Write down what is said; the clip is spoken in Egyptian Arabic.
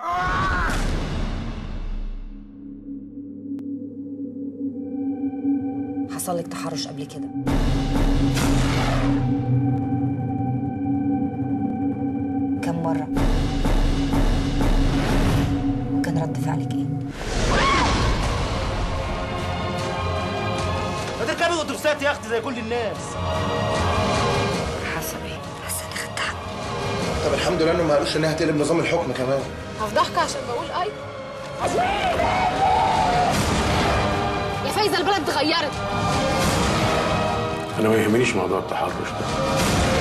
حصل لك تحرش قبل كده كم مرة وكان رد فعلك ايه ما تركبي اتوبيسات يا اختي زي كل الناس حاسة بايه حاسة اني خدت حق طب الحمد لله انه ما قالوش انها هتقلب نظام الحكم كمان هفضحك عشان بقول اي يا فايزه البلد اتغيرت انا ما يهمنيش موضوع التحرش ده